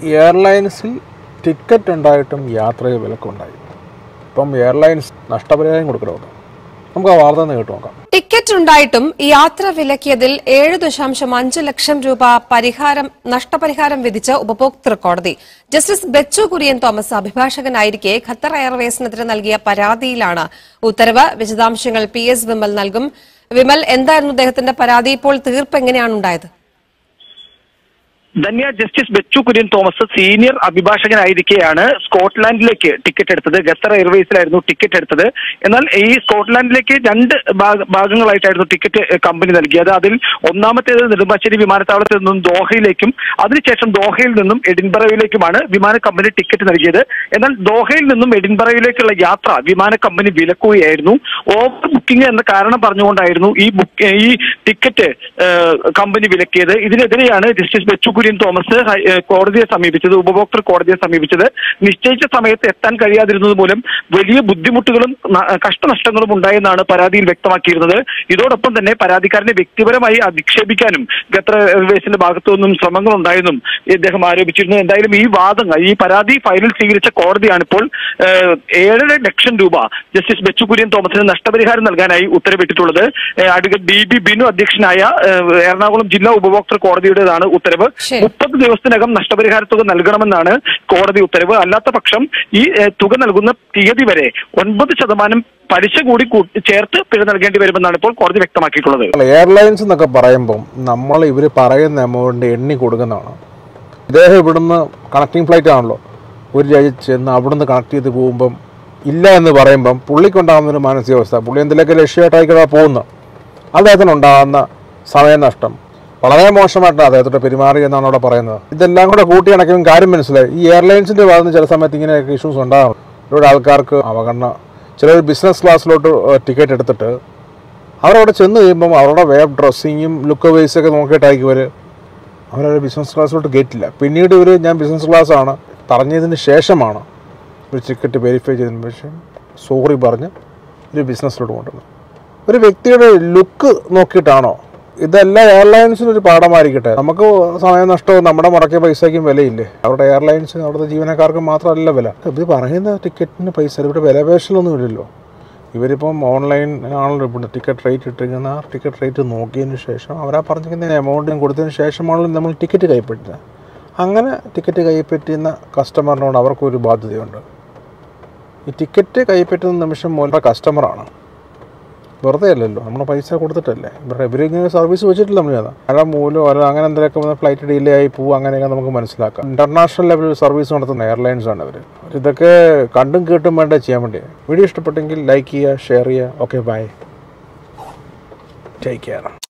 എയർലൈൻസിൽ ticket ഉണ്ടായിട്ടും യാത്രയിൽ വിലക്കുണ്ടായി ഇപ്പം എയർലൈൻസ് നഷ്ടപരിഹാരം കൊടുക്കണമെന്ന് നമുക്ക് ആ വാർത്ത ഒന്ന് കേട്ട് നോക്കാം ടിക്കറ്റ് ഉണ്ടായിട്ടും യാത്ര വിലക്കിയതിൽ ഏഴ് ദശാംശം അഞ്ച് ലക്ഷം രൂപ പരിഹാരം നഷ്ടപരിഹാരം വിധിച്ച് ഉപഭോക്തൃ കോടതി ജസ്റ്റിസ് ബെച്ചു കുര്യൻ തോമസ് അഭിഭാഷകനായിരിക്കെ ഖത്തർ എയർവേസിനെതിരെ നൽകിയ പരാതിയിലാണ് ഉത്തരവ് വിശദാംശങ്ങൾ പി എസ് വിമൽ നൽകും വിമൽ എന്തായിരുന്നു അദ്ദേഹത്തിന്റെ പരാതി ഇപ്പോൾ തീർപ്പ് എങ്ങനെയാണ് ഉണ്ടായത് ധന്യ ജസ്റ്റിസ് ബെച്ചു കുര്യൻ തോമസ് സീനിയർ അഭിഭാഷകനായിരിക്കെയാണ് സ്കോട്ട്ലാൻഡിലേക്ക് ടിക്കറ്റ് എടുത്തത് ഖത്തർ എയർവേസിലായിരുന്നു ടിക്കറ്റ് എടുത്തത് എന്നാൽ ഈ സ്കോട്ട്ലാൻഡിലേക്ക് രണ്ട് ഭാഗ- ഭാഗങ്ങളായിട്ടായിരുന്നു ടിക്കറ്റ് ഏഹ്, കമ്പനി നൽകിയത് അതിൽ ഒന്നാമത്തേത് നെടുമ്പാശ്ശേരി വിമാനത്താവളത്തിൽ നിന്നും ദോഹയിലേക്കും അതിനുശേഷം ദോഹയിൽ നിന്നും എഡിൻബറയിലേക്കുമാണ് വിമാന കമ്പനി ടിക്കറ്റ് നൽകിയത് എന്നാൽ ദോഹയിൽ നിന്നും എഡിൻബറയിലേക്കുള്ള യാത്ര വിമാന കമ്പനി വിലക്കുകയായിരുന്നു ഓവർ ബുക്കിംഗ് എന്ന കാരണം പറഞ്ഞുകൊണ്ടായിരുന്നു ഈ ബുക്ക് ഈ ടിക്കറ്റ് ഏഹ്, കമ്പനി വിലക്കിയത് ഇതിനെതിരെയാണ് ജസ്റ്റിസ് ബെച്ചു കുര്യൻ തോമസ് ഹൈ- ഏഹ്, കോടതിയെ സമീപിച്ചത് ഉപഭോക്തൃ കോടതിയെ സമീപിച്ചത് നിശ്ചയിച്ച സമയത്ത് എത്താൻ കഴിയാതിരുന്നത് മൂലം വലിയ ബുദ്ധിമുട്ടുകളും ന- കഷ്ടനഷ്ടങ്ങളും ഉണ്ടായെന്നാണ് പരാതിയിൽ വ്യക്തമാക്കിയിരുന്നത് ഇതോടൊപ്പം തന്നെ പരാതിക്കാരനെ വ്യക്തിപരമായി അധിക്ഷേപിക്കാനും ഖത്തർ എയർവേസിന്റെ ഭാഗത്തു നിന്നും ശ്രമങ്ങൾ ഉണ്ടായെന്നും ഇദ്ദേഹം ആരോപിച്ചിരുന്നു എന്തായാലും ഈ വാദങ്ങൾ ഈ പരാതി ഫയലിൽ സ്വീകരിച്ച കോടതിയാണ് ഇപ്പോൾ ഏഹ്, ഏഴര ലക്ഷം രൂപ ജസ്റ്റിസ് ബെച്ചു കുര്യൻ തോമസിന് നഷ്ടപരിഹാരം നൽകാനായി ഉത്തരവിട്ടിട്ടുള്ളത് ഏഹ്, അഡ്വക്കേറ്റ് ഡി ബി ബിനു അധ്യക്ഷനായ ഏഹ്, എറണാകുളം ജില്ലാ ഉപഭോക്തൃ കോടതിയുടേതാണ് ഉത്തരവ് ശരി. മുപ്പത് ദിവസത്തിനകം നഷ്ടപരിഹാര തുക നൽകണമെന്നാണ് കോടതി ഉത്തരവ് അല്ലാത്ത പക്ഷം ഈ ഏഹ്, തുക നൽകുന്ന തീയതി വരെ ഒൻപത് ശതമാനം പലിശ കൂടി കൂട്ടി- ചേർത്ത് പിഴ നൽകേണ്ടി വരുമെന്നാണ് ഇപ്പോൾ കോടതി വ്യക്തമാക്കിയിട്ടുള്ളത് അല്ല, എയർലൈൻസ് എന്നൊക്കെ പറയുമ്പം നമ്മൾ ഇവർ പറയുന്ന എമൗണ്ട് എണ്ണി കൊടുക്കുന്നതാണ് ഇദ്ദേഹം ഇവിടുന്ന് കണക്റ്റിംഗ് ഫ്ലൈറ്റ് ആണല്ലോ ഒരു രാജ്യം ചെന്ന് അവിടുന്ന് കണക്ട് ചെയ്ത് പോകുമ്പം ഇല്ല എന്ന് പറയുമ്പം പുള്ളിക്കുണ്ടാകുന്ന ഒരു മാനസികാവസ്ഥ പുള്ളി എന്തെങ്കിലുമൊക്കെ ലക്ഷ്യമായിട്ടായിക്കോട്ടെ പോകുന്നത് അദ്ദേഹത്തിന് ഉണ്ടാകുന്ന സമയനഷ്ടം വളരെ മോശമായിട്ടാണ് അദ്ദേഹത്തോട് പെരുമാറി എന്നാണ് അവിടെ പറയുന്നത് ഇതെല്ലാം കൂടെ കൂട്ടി കണക്കും കാര്യം മനസ്സിലായി ഈ എയർലൈൻസിൻ്റെ ഭാഗത്ത് നിന്ന് ചില സമയത്ത് ഇങ്ങനെയൊക്കെ ഇഷ്യൂസ് ഉണ്ടാകും ഇവിടെ ആൾക്കാർക്ക് അവഗണന ചിലർ ബിസിനസ് ക്ലാസ്സിലോട്ട് ടിക്കറ്റ് എടുത്തിട്ട് അവരവിടെ ചെന്ന് കഴിയുമ്പം അവരുടെ വേ ഓഫ് ഡ്രസ്സിങ്ങും ലുക്ക് വൈസൊക്കെ നോക്കിയിട്ടായിരിക്കും ഇവർ അവരൊരു ബിസിനസ് ക്ലാസ്സിലോട്ട് കയറ്റില്ല പിന്നീട് ഇവർ ഞാൻ ബിസിനസ് ക്ലാസ്സാണ് പറഞ്ഞതിന് ശേഷമാണ് ഒരു ടിക്കറ്റ് വെരിഫൈ ചെയ്തതിന് ശേഷം സോറി പറഞ്ഞ് ഒരു ബിസിനസ്സിലോട്ട് കൊണ്ടുവന്നു ഒരു വ്യക്തിയുടെ ലുക്ക് നോക്കിയിട്ടാണോ ഇതെല്ലാം എയർലൈൻസിന് ഒരു പാഠമായിരിക്കട്ടെ നമുക്ക് സമയം നഷ്ടവും നമ്മുടെ മുടക്കിയ പൈസയ്ക്കും വിലയില്ലേ അവരുടെ എയർലൈൻസ് അവിടുത്തെ ജീവനക്കാർക്ക് മാത്രമല്ല വില ഇത് പറയുന്ന ടിക്കറ്റിന് പൈസ ഇവിടെ വില പേശലൊന്നും ഇല്ലല്ലോ ഇവരിപ്പം ഓൺലൈൻ ആണല്ലോ ഇവിടെ ടിക്കറ്റ് റേറ്റ് ഇട്ടിരിക്കുന്ന ആ ടിക്കറ്റ് റേറ്റ് നോക്കിയതിന് ശേഷം അവരാ പറഞ്ഞിരിക്കുന്ന എമൗണ്ടും കൊടുത്തതിന് ശേഷമാണല്ലോ നമ്മൾ ടിക്കറ്റ് കൈപ്പറ്റുന്നത് അങ്ങനെ ടിക്കറ്റ് കൈപ്പറ്റുന്ന കസ്റ്റമറിനോട് അവർക്കൊരു ബാധ്യതയുണ്ട് ഈ ടിക്കറ്റ് കൈപ്പറ്റുന്ന നിമിഷം മുതൽ കസ്റ്റമറാണ് വെറുതെ അല്ലല്ലോ നമ്മൾ പൈസ കൊടുത്തിട്ടല്ലേ ഇവരുടെ ഇവരിങ്ങനെ സർവീസ് വെച്ചിട്ടില്ല നമ്മൾ ചെയ്താൽ മഴ മൂലം അല്ല അങ്ങനെ എന്തെങ്കിലുമൊക്കെ വന്ന് ഫ്ലൈറ്റ് ഡിലേ ആയി പോകും അങ്ങനെയൊക്കെ നമുക്ക് മനസ്സിലാക്കാം ഇന്റർനാഷണൽ ലെവലിൽ സർവീസ് നടത്തുന്ന എയർലൈൻസ് ആണ് ഇവർ ഇതൊക്കെ കണ്ടും കേട്ടും വേണ്ട ചെയ്യാൻ വേണ്ടി വീഡിയോ ഇഷ്ടപ്പെട്ടെങ്കിൽ ലൈക്ക് ചെയ്യുക ഷെയർ ചെയ്യുക ഓക്കെ ബൈ ടേക്ക് കെയർ